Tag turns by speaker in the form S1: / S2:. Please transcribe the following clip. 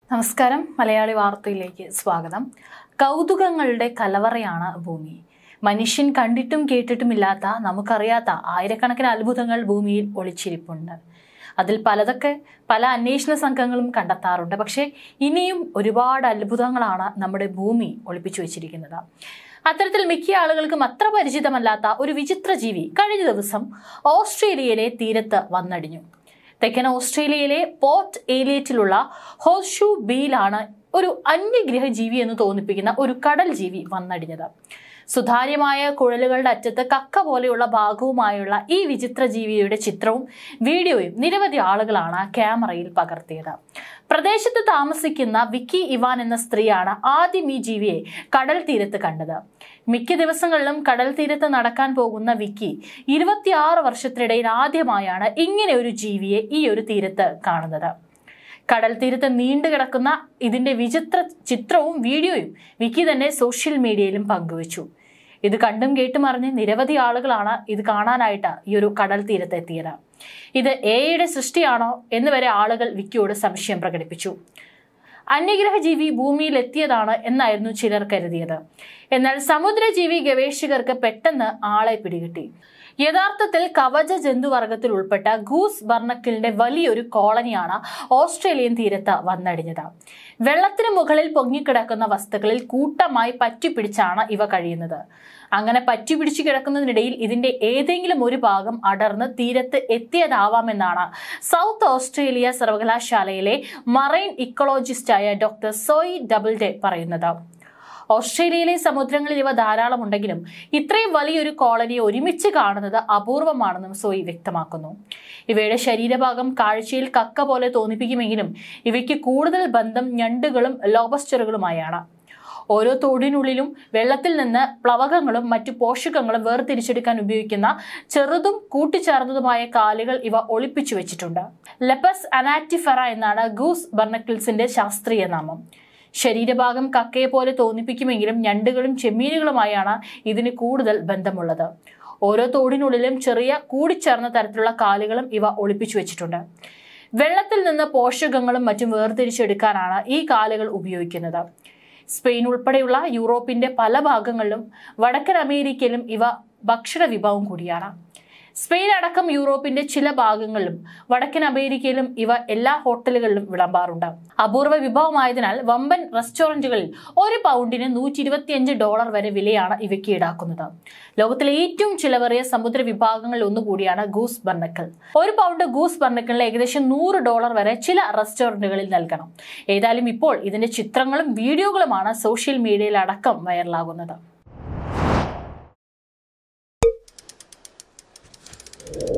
S1: നമസ്കാരം മലയാളി വാർത്തയിലേക്ക് സ്വാഗതം കൗതുകങ്ങളുടെ കലവറയാണ് ഭൂമി മനുഷ്യൻ കണ്ടിട്ടും കേട്ടിട്ടുമില്ലാത്ത നമുക്കറിയാത്ത ആയിരക്കണക്കിന് അത്ഭുതങ്ങൾ ഭൂമിയിൽ ഒളിച്ചിരിപ്പുണ്ട് അതിൽ പലതൊക്കെ പല അന്വേഷണ സംഘങ്ങളും കണ്ടെത്താറുണ്ട് പക്ഷേ ഇനിയും ഒരുപാട് അത്ഭുതങ്ങളാണ് നമ്മുടെ ഭൂമി ഒളിപ്പിച്ചു വെച്ചിരിക്കുന്നത് അത്തരത്തിൽ മിക്ക ആളുകൾക്കും അത്ര പരിചിതമല്ലാത്ത ഒരു വിചിത്ര ജീവി കഴിഞ്ഞ ദിവസം ഓസ്ട്രേലിയയിലെ തീരത്ത് വന്നടിഞ്ഞു തെക്കൻ ഓസ്ട്രേലിയയിലെ പോർട്ട് ഏലിയറ്റിലുള്ള ഹോർഷു ബീലാണ് ഒരു അന്യഗ്രഹ ജീവി എന്ന് തോന്നിപ്പിക്കുന്ന ഒരു കടൽ ജീവി വന്നടിഞ്ഞത് സുതാര്യമായ കുഴലുകളുടെ അറ്റത്ത് കക്ക പോലെയുള്ള ഭാഗവുമായുള്ള ഈ വിചിത്ര ജീവിയുടെ ചിത്രവും വീഡിയോയും നിരവധി ആളുകളാണ് ക്യാമറയിൽ പകർത്തിയത് പ്രദേശത്ത് താമസിക്കുന്ന വിക്കി ഇവാൻ എന്ന സ്ത്രീയാണ് ആദ്യം ഈ ജീവിയെ കടൽ തീരത്ത് കണ്ടത് മിക്ക ദിവസങ്ങളിലും കടൽ തീരത്ത് നടക്കാൻ പോകുന്ന വിക്കി ഇരുപത്തിയാറ് വർഷത്തിനിടയിൽ ആദ്യമായാണ് ഇങ്ങനെ ഒരു ജീവിയെ ഈ ഒരു തീരത്ത് കാണുന്നത് കടൽ തീരത്ത് നീണ്ടു കിടക്കുന്ന ഇതിന്റെ വിചിത്ര ചിത്രവും വീഡിയോയും വിക്കി തന്നെ സോഷ്യൽ മീഡിയയിലും പങ്കുവച്ചു ഇത് കണ്ടും കേട്ടും അറിഞ്ഞ് നിരവധി ആളുകളാണ് ഇത് കാണാനായിട്ട് ഈ ഒരു കടൽ തീരത്ത് എത്തിയത് ഇത് എയുടെ സൃഷ്ടിയാണോ എന്ന് വരെ ആളുകൾ വിക്കിയോട് സംശയം പ്രകടിപ്പിച്ചു അന്യഗ്രഹ ജീവി ഭൂമിയിൽ എത്തിയതാണ് എന്നായിരുന്നു ചിലർ കരുതിയത് എന്നാൽ സമുദ്രജീവി ഗവേഷകർക്ക് പെട്ടെന്ന് ആളെ പിടികിട്ടി യഥാർത്ഥത്തിൽ കവച ജന്തുവർഗത്തിൽ ഉൾപ്പെട്ട ഗൂസ് ബർണക്കിളിന്റെ വലിയൊരു കോളനിയാണ് ഓസ്ട്രേലിയൻ തീരത്ത് വന്നടിഞ്ഞത് വെള്ളത്തിന് മുകളിൽ പൊങ്ങിക്കിടക്കുന്ന വസ്തുക്കളിൽ കൂട്ടമായി പറ്റിപ്പിടിച്ചാണ് ഇവ കഴിയുന്നത് അങ്ങനെ പറ്റിപ്പിടിച്ചു കിടക്കുന്നതിനിടയിൽ ഇതിന്റെ ഏതെങ്കിലും ഒരു ഭാഗം അടർന്ന് തീരത്ത് എത്തിയതാവാമെന്നാണ് സൗത്ത് ഓസ്ട്രേലിയ സർവകലാശാലയിലെ മറൈൻ ഇക്കോളജിസ്റ്റായ ഡോക്ടർ സോയി ഡബിൾഡെ പറയുന്നത് ഓസ്ട്രേലിയയിലെ സമുദ്രങ്ങളിൽ ഇവ ധാരാളം ഉണ്ടെങ്കിലും ഇത്രയും വലിയൊരു കോളനി ഒരുമിച്ച് കാണുന്നത് അപൂർവമാണെന്നും സോയി വ്യക്തമാക്കുന്നു ഇവയുടെ ശരീരഭാഗം കാഴ്ചയിൽ കക്ക പോലെ തോന്നിപ്പിക്കുമെങ്കിലും ഇവയ്ക്ക് കൂടുതൽ ബന്ധം ഞണ്ടുകളും ലോബസ്റ്ററുകളുമായാണ് ഓരോ തോടിനുള്ളിലും വെള്ളത്തിൽ നിന്ന് പ്ലവകങ്ങളും മറ്റു പോഷകങ്ങളും വേർതിരിച്ചെടുക്കാൻ ഉപയോഗിക്കുന്ന ചെറുതും കൂട്ടിച്ചേർന്നതുമായ കാലുകൾ ഇവ ഒളിപ്പിച്ചു വെച്ചിട്ടുണ്ട് ലെപ്പസ് അനാറ്റിഫെറ എന്നാണ് ഗൂസ് ബർണക്കിൾസിന്റെ ശാസ്ത്രീയ നാമം ശരീരഭാഗം കക്കയെ പോലെ തോന്നിപ്പിക്കുമെങ്കിലും ഞണ്ടുകളും ചെമ്മീനുകളുമായാണ് ഇതിന് കൂടുതൽ ബന്ധമുള്ളത് ഓരോ തോടിനുള്ളിലും ചെറിയ കൂടിച്ചേർന്ന തരത്തിലുള്ള കാലുകളും ഇവ ഒളിപ്പിച്ചു വെച്ചിട്ടുണ്ട് വെള്ളത്തിൽ നിന്ന് പോഷകങ്ങളും മറ്റും വേർതിരിച്ചെടുക്കാനാണ് ഈ കാലുകൾ ഉപയോഗിക്കുന്നത് സ്പെയിൻ ഉൾപ്പെടെയുള്ള യൂറോപ്പിന്റെ പല ഭാഗങ്ങളിലും വടക്കൻ അമേരിക്കയിലും ഇവ ഭക്ഷണ വിഭവം കൂടിയാണ് സ്പെയിൻ അടക്കം യൂറോപ്പിന്റെ ചില ഭാഗങ്ങളിലും വടക്കൻ അമേരിക്കയിലും ഇവ എല്ലാ ഹോട്ടലുകളിലും വിളമ്പാറുണ്ട് അപൂർവ വിഭവമായതിനാൽ വമ്പൻ റെസ്റ്റോറന്റുകളിൽ ഒരു പൗണ്ടിന് നൂറ്റി ഇരുപത്തിയഞ്ച് ഡോളർ വരെ വിലയാണ് ഇവയ്ക്ക് ഈടാക്കുന്നത് ലോകത്തിലെ ഏറ്റവും ചിലവേറിയ സമുദ്ര വിഭാഗങ്ങളിൽ ഒന്നുകൂടിയാണ് ഗൂസ് ബർണക്കൽ ഒരു പൗണ്ട് ഗൂസ് ബർണക്കലിന് ഏകദേശം നൂറ് ഡോളർ വരെ ചില റെസ്റ്റോറന്റുകളിൽ നൽകണം ഏതായാലും ഇപ്പോൾ ഇതിന്റെ ചിത്രങ്ങളും വീഡിയോകളുമാണ് സോഷ്യൽ മീഡിയയിൽ അടക്കം വൈറലാകുന്നത്